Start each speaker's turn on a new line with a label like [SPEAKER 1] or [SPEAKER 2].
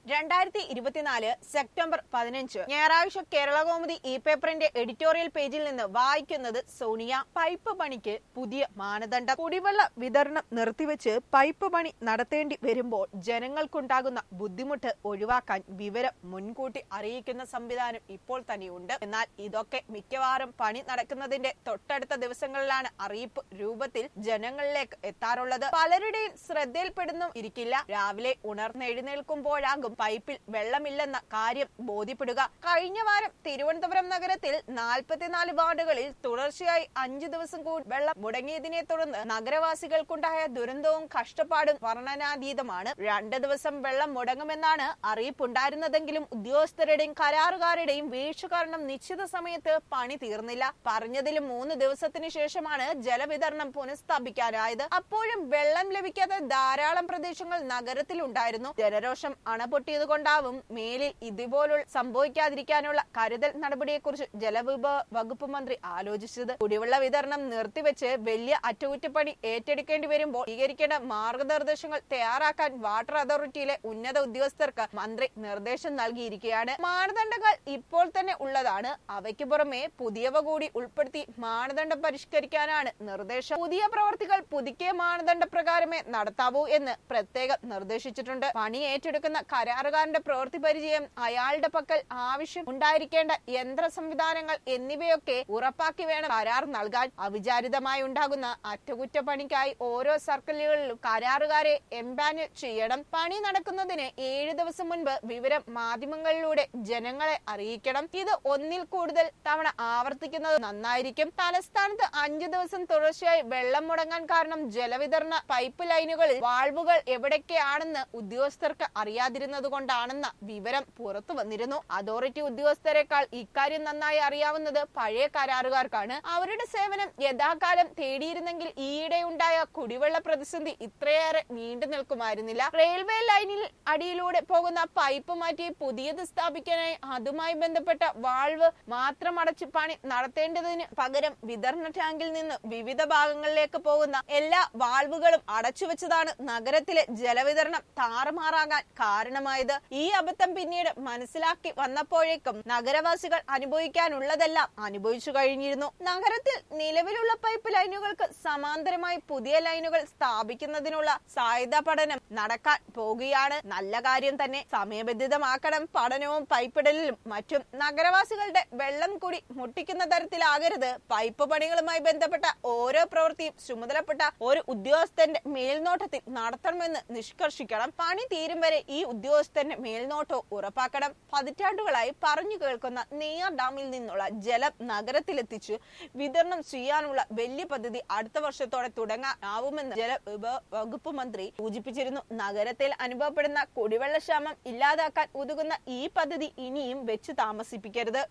[SPEAKER 1] രണ്ടായിരത്തി ഇരുപത്തിനാല് സെപ്റ്റംബർ പതിനഞ്ച് ഞായറാഴ്ച കേരളകൗമുദി ഇ പേപ്പറിന്റെ എഡിറ്റോറിയൽ പേജിൽ നിന്ന് വായിക്കുന്നത് സോണിയ പൈപ്പ് പണിക്ക് പുതിയ മാനദണ്ഡം കുടിവെള്ള വിതരണം നിർത്തിവെച്ച് പൈപ്പ് പണി നടത്തേണ്ടി വരുമ്പോൾ ജനങ്ങൾക്കുണ്ടാകുന്ന ബുദ്ധിമുട്ട് ഒഴിവാക്കാൻ വിവരം മുൻകൂട്ടി അറിയിക്കുന്ന സംവിധാനം ഇപ്പോൾ തന്നെയുണ്ട് എന്നാൽ ഇതൊക്കെ മിക്കവാറും പണി നടക്കുന്നതിന്റെ തൊട്ടടുത്ത ദിവസങ്ങളിലാണ് അറിയിപ്പ് രൂപത്തിൽ ജനങ്ങളിലേക്ക് എത്താറുള്ളത് പലരുടെയും ശ്രദ്ധയിൽപ്പെടുന്നു ഇരിക്കില്ല രാവിലെ ഉണർന്നെഴുന്നേൽക്കുമ്പോഴാകും പൈപ്പിൽ വെള്ളമില്ലെന്ന കാര്യം ബോധ്യപ്പെടുക കഴിഞ്ഞ വാരം തിരുവനന്തപുരം നഗരത്തിൽ നാൽപ്പത്തിനാല് വാർഡുകളിൽ തുടർച്ചയായി അഞ്ചു ദിവസം കൂടി വെള്ളം മുടങ്ങിയതിനെ തുടർന്ന് നഗരവാസികൾക്കുണ്ടായ ദുരന്തവും കഷ്ടപ്പാടും വർണ്ണനാതീതമാണ് രണ്ട് ദിവസം വെള്ളം മുടങ്ങുമെന്നാണ് അറിയിപ്പുണ്ടായിരുന്നതെങ്കിലും ഉദ്യോഗസ്ഥരുടെയും കരാറുകാരുടെയും വീഴ്ച കാരണം നിശ്ചിത സമയത്ത് പണി തീർന്നില്ല പറഞ്ഞതിലും മൂന്ന് ദിവസത്തിന് ശേഷമാണ് ജലവിതരണം പുനഃസ്ഥാപിക്കാനായത് അപ്പോഴും വെള്ളം ലഭിക്കാത്ത ധാരാളം പ്രദേശങ്ങൾ നഗരത്തിലുണ്ടായിരുന്നു ജനരോഷം അണപൊട്ടിയത് കൊണ്ടാവും മേലിൽ ഇതുപോലുള്ള സംഭവിക്കാതിരിക്കാനുള്ള കരുതൽ നടപടിയെക്കുറിച്ച് ജലവിഭവ വകുപ്പ് മന്ത്രി ആലോചിച്ചത് കുടിവെള്ള വിതരണം നിർത്തിവെച്ച് വലിയ അറ്റകുറ്റപ്പണി ഏറ്റെടുക്കേണ്ടി വരുമ്പോൾ സ്വീകരിക്കേണ്ട മാർഗനിർദ്ദേശങ്ങൾ തയ്യാറാക്കാൻ വാട്ടർ അതോറിറ്റിയിലെ ഉന്നത ഉദ്യോഗസ്ഥർക്ക് മന്ത്രി നിർദ്ദേശം നൽകിയിരിക്കുകയാണ് മാനദണ്ഡങ്ങൾ ഇപ്പോൾ തന്നെ ഉള്ളതാണ് അവയ്ക്ക് പുറമെ പുതിയവ കൂടി ഉൾപ്പെടുത്തി മാനദണ്ഡം പരിഷ്കരിക്കാനാണ് നിർദ്ദേശം പുതിയ പ്രവർത്തികൾ പുതുക്കിയ മാനദണ്ഡ പ്രകാരമേ നടത്താവൂ എന്ന് പ്രത്യേകം നിർദ്ദേശിച്ചിട്ടുണ്ട് പണി ഏറ്റെടുക്കുന്ന കരാറുകാരന്റെ പ്രവൃത്തി പരിചയം അയാളുടെ പക്കൽ ആവശ്യം ഉണ്ടായിരിക്കേണ്ട യന്ത്ര സംവിധാനങ്ങൾ എന്നിവയൊക്കെ ഉറപ്പാക്കി വേണം കരാർ നൽകാൻ അവിചാരിതമായി ഉണ്ടാകുന്ന അറ്റകുറ്റപ്പണിക്കായി ഓരോ സർക്കിളുകളിലും കരാറുകാരെ എംപാനൽ ചെയ്യണം പണി നടക്കുന്നതിന് ഏഴ് ദിവസം മുൻപ് വിവരം മാധ്യമങ്ങളിലൂടെ ജനങ്ങളെ അറിയിക്കണം ഇത് ഒന്നിൽ കൂടുതൽ തവണ ആവർത്തിക്കുന്നത് നന്നായിരിക്കും തലസ്ഥാനത്ത് അഞ്ചു ദിവസം തുടർച്ചയായി വെള്ളം മുടങ്ങാൻ കാരണം ജലവിതരണ പൈപ്പ് ലൈനുകളിൽ വാൾവുകൾ എവിടൊക്കെയാണെന്ന് ഉദ്യോഗസ്ഥർക്ക് അറിയാതിരുന്നത് കൊണ്ടാണെന്ന വിവരം പുറത്തു വന്നിരുന്നു അതോറിറ്റി ഉദ്യോഗസ്ഥരെക്കാൾ ഇക്കാര്യം നന്നായി അറിയാവുന്നത് പഴയ കരാറുകാർക്കാണ് അവരുടെ സേവനം യഥാകാലം തേടിയിരുന്നെങ്കിൽ ഈയിടെ ഉണ്ടായ കുടിവെള്ള പ്രതിസന്ധി ഇത്രയേറെ നീണ്ടു നിൽക്കുമായിരുന്നില്ല റെയിൽവേ ലൈനിൽ അടിയിലൂടെ പോകുന്ന പൈപ്പ് മാറ്റി പുതിയത് സ്ഥാപിക്കാനായി അതുമായി ബന്ധപ്പെട്ട വാൾവ് മാത്രം അടച്ച് പണി നടത്തേണ്ടതിന് പകരം വിതരണ ടാങ്കിൽ നിന്ന് വിവിധ ഭാഗങ്ങളിലേക്ക് പോകുന്ന എല്ലാ വാൾവുകളും അടച്ചുവെച്ചതാണ് നഗരത്തിലെ ജലവിതരണം താറുമാറാകാൻ കാരണമായത് ഈ അബദ്ധം പിന്നീട് മനസ്സിലാക്കി വന്നപ്പോഴേക്കും നഗരവാസികൾ അനുഭവിക്കാനുള്ളതെല്ലാം അനുഭവിച്ചു കഴിഞ്ഞിരുന്നു നഗരത്തിൽ നിലവിലുള്ള പൈപ്പ് ലൈനുകൾക്ക് സമാന്തരമായി പുതിയ ലൈനുകൾ സ്ഥാപിക്കുന്നതിനുള്ള സാധ്യതാ പഠനം നടക്കാൻ പോകുകയാണ് നല്ല കാര്യം തന്നെ സമയബന്ധിതമാക്കണം പഠനവും പൈപ്പിടലിലും മറ്റും നഗരവാസികളുടെ വെള്ളം കൂടി മുട്ടിക്കുന്ന തരത്തിലാകരുത് പൈപ്പ് പണികളുമായി ബന്ധപ്പെട്ട ഓരോ പ്രവൃത്തിയും ചുമതലപ്പെട്ട ഒരു ഉദ്യോഗസ്ഥന്റെ മേൽനോട്ടത്തിൽ നടത്തണമെന്ന് നിഷ്കർഷിക്കണം പണി തീരും വരെ ഈ ഉദ്യോഗസ്ഥന്റെ മേൽനോട്ടവും ഉറപ്പാക്കണം പതിറ്റാണ്ടുകളായി പറഞ്ഞു കേൾക്കുന്ന നെയ്യാർ ഡാമിൽ നിന്നുള്ള ജലം നഗരത്തിലെത്തിച്ച് വിതരണം ചെയ്യാനുള്ള വലിയ പദ്ധതി അടുത്ത വർഷത്തോടെ തുടങ്ങാനാവുമെന്ന് ജലവിഭവ വകുപ്പ് മന്ത്രി സൂചിപ്പിച്ചിരുന്നു നഗരത്തിൽ അനുഭവപ്പെടുന്ന കുടിവെള്ള ക്ഷാമം ഇല്ലാതാക്കാൻ ഉതകുന്ന ഈ പദ്ധതി ഇനിയും വെച്ച് താമസിപ്പിക്കരുത്